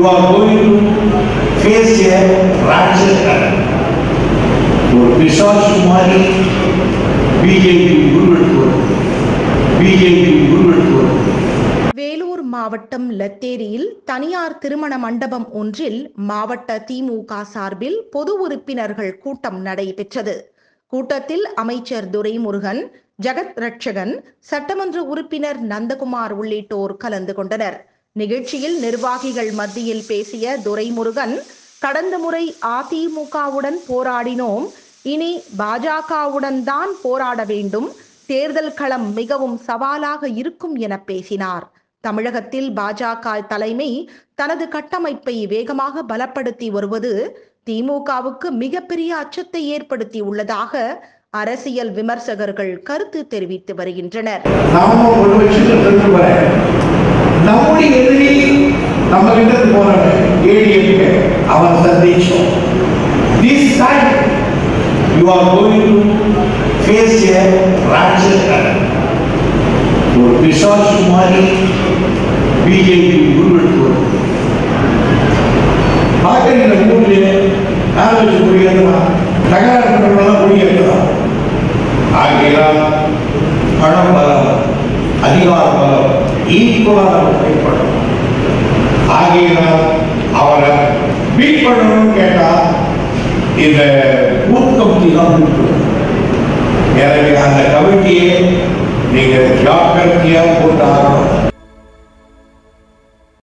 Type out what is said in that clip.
are going to face a ratchet current. ஒரு பிசாசு மாதிரி பிஜேபி உருவெடுத்து வருது பிஜேபி உருவெடுத்து வருது வேலூர் மாவட்டம் லத்தேரியில் தனியார் திருமண மண்டபம் ஒன்றில் மாவட்ட திமுக சார்பில் பொது உறுப்பினர்கள் கூட்டம் நடைபெற்றது கூட்டத்தில் அமைச்சர் துரைமுருகன் ஜெகத் ரட்சகன் சட்டமன்ற உறுப்பினர் நந்தகுமார் உள்ளிட்டோர் கலந்து கொண்டனர் நிகழ்ச்சியில் நிர்வாகிகள் மத்தியில் பேசிய துரைமுருகன் கடந்த முறை அதிமுகவுடன் போராடினோம் இனி பாஜகவுடன் தான் போராட வேண்டும் தேர்தல் களம் மிகவும் சவாலாக இருக்கும் என பேசினார் தமிழகத்தில் பாஜக தலைமை தனது கட்டமைப்பை வேகமாக பலப்படுத்தி வருவது திமுகவுக்கு மிகப்பெரிய அச்சத்தை ஏற்படுத்தி உள்ளதாக அரசியல் விமர்சகர்கள் கருத்து தெரிவித்து வருகின்றனர் நாம ஒரு விஷயத்தை தெரிந்து வரேன் நம்முடைய எதிரி நம்ம கிட்ட இருந்து போறவன் ஏடிஎம்கே அவன் சந்திச்சோம் this time you are going to face a ராட்சஸ் ஒரு பிசாசு மாதிரி பிஜேபி உருவெடுத்து வருது பார்க்குறீங்க ஊர்ல ஆலோசி குடியேறலாம் தகராறு பண்ணுறவங்களாம் குடியேறலாம் ஆகையால் பணம் பலம் அதிகார பலம் ஈக்குவலாக நம்ம பயன்படணும் ஆகையினால் அவரை பீட் பண்ணணும்னு கேட்டா இந்த பூத் கமிட்டி தான் பீட் பண்ணணும் எனவே அந்த கமிட்டியை நீங்க ஜாக்கிரதையா போட்டு ஆகணும்